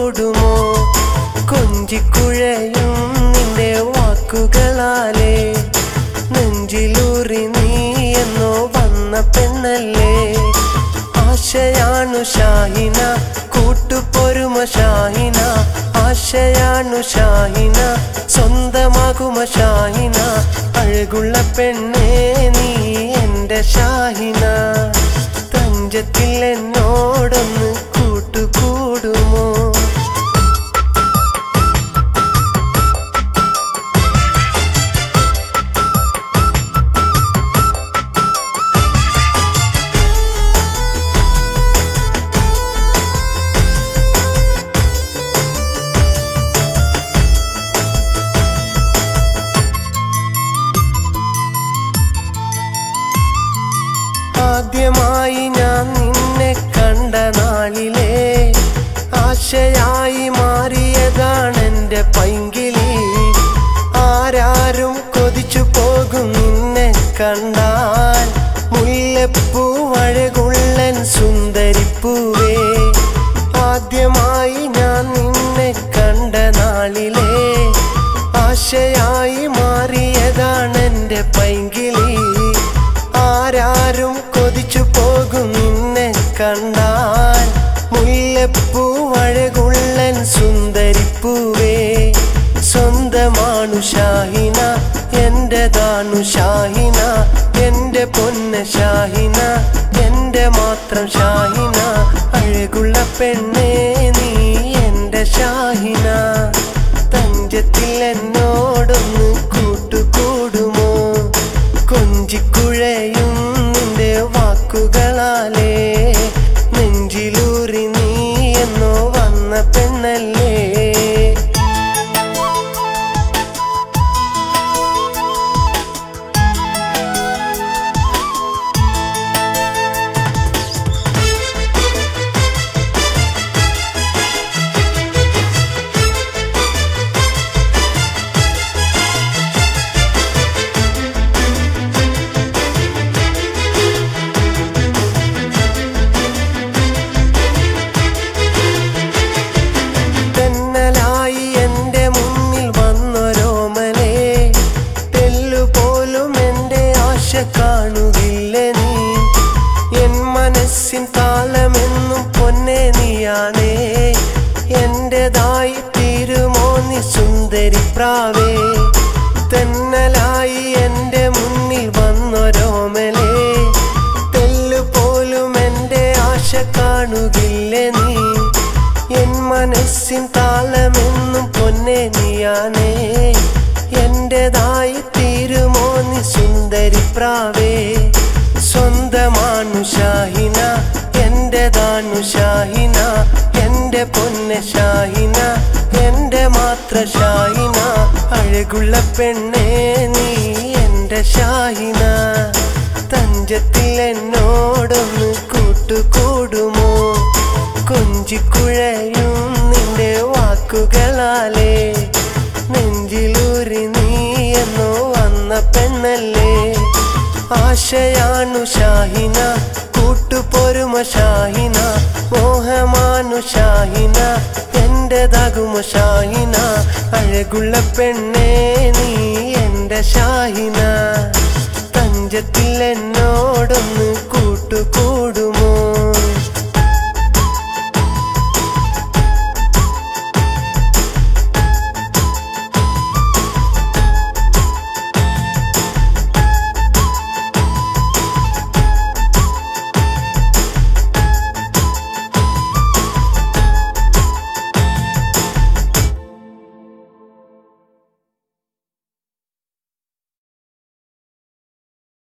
കൂടുമോ കൊഞ്ചിക്കുഴയും നിന്റെ വാക്കുകളാലേ നെഞ്ചിലൂറി നീ എന്നോ വന്ന പെണ്ണല്ലേ ആശയാണു ഷാഹിന കൂട്ടുപൊരുമ ഷാഹിന ആശയാണു ഷാഹിന സ്വന്തമാകുമ ഷാഹിന അഴകുള്ള പെണ്ണേ നീ എന്റെ ഷാഹിന തഞ്ചത്തിൽ എന്നോടൊന്ന് കൂട്ടുകൂടുമോ ആദ്യമായി ഞാൻ നിന്നെ കണ്ട നാളിലെ ആശയായി മാറിയതാണെന്റെ പൈങ്കിളി ആരാരും കൊതിച്ചു പോകും നിന്നെ കണ്ടാൽ മുല്ലപ്പൂ വഴകുള്ളൻ സുന്ദരിപ്പൂവേ ആദ്യമായി ഞാൻ നിന്നെ കണ്ട നാളിലെ ആശയായി മാറിയതാണെന്റെ പൈങ്കിളി ആരാരും കൊതിച്ചു പോകും നിന്നെ കണ്ടാൽ മുല്ലപ്പൂ വഴകുള്ളൻ സുന്ദരിപ്പൂവേ സ്വന്തമാണു ഷാഹിന എന്റേതാണു ഷാഹിന എന്റെ പൊന്ന ഷാഹിന എന്റെ മാത്രം ഷാഹിന അഴകുള്ള പെണ്ണേ നീ എന്റെ ഷാഹിന തഞ്ചത്തിൽ എന്നോടൊന്ന് കൂട്ടുകൂടുമോ കൊഞ്ചിക്കുഴയും നിന്റെ വാക്കുകളാലേ നെഞ്ചിലൂറി നീ എന്നോ വന്ന പെണ്ണല്ലേ തെന്നലായി എന്റെ മുന്നിൽ വന്നൊരോമലേ തെല്ലുപോലും എന്റെ ആശ കാണുകില്ല നീ എൻ മനസ്സിൻ താളമെന്നും പൊന്നെ നീയാണേ എന്റേതായി തീരുമോ നീ സുന്ദരി പ്രാവേ തെന്നലായി എന്റെ മുന്നിൽ വന്നൊരോമലേ തെല്ലുപോലും എന്റെ ആശ കാണുകില്ല നീ എൻ മനസ്സിൻ താളമെന്നും പൊന്നെ നീയാണേ എന്റേതായി തീരുമോ നീ സുന്ദരി പ്രാവേ സ്വന്തമാണു ഷാഹിന എന്റേതാണു ഷാഹിന എന്റെ പൊന്ന ഷാഹിന എന്റെ മാത്ര ഷാഹിന അഴകുള്ള പെണ്ണേ നീ എന്റെ ഷാഹിന തഞ്ചത്തിൽ എന്നോടൊന്ന് കൂട്ടുകൂടുമോ കൊഞ്ചിക്കുഴയും നിന്റെ വാക്കുകളാലേ നെഞ്ചിലൂരി നീ എന്നോ വന്ന പെണ്ണല്ലേ ആശയാണു ഷാഹിന കൂട്ടുപൊരുമ ഷാഹിന മോഹമാനു ഷാഹിന എന്റേതാകുമ ഷാഹിന അഴകുള്ള പെണ്ണേ നീ എന്റെ ഷാഹിന തഞ്ചത്തിൽ എന്നോടൊന്ന് കൂട്ടുകൂടും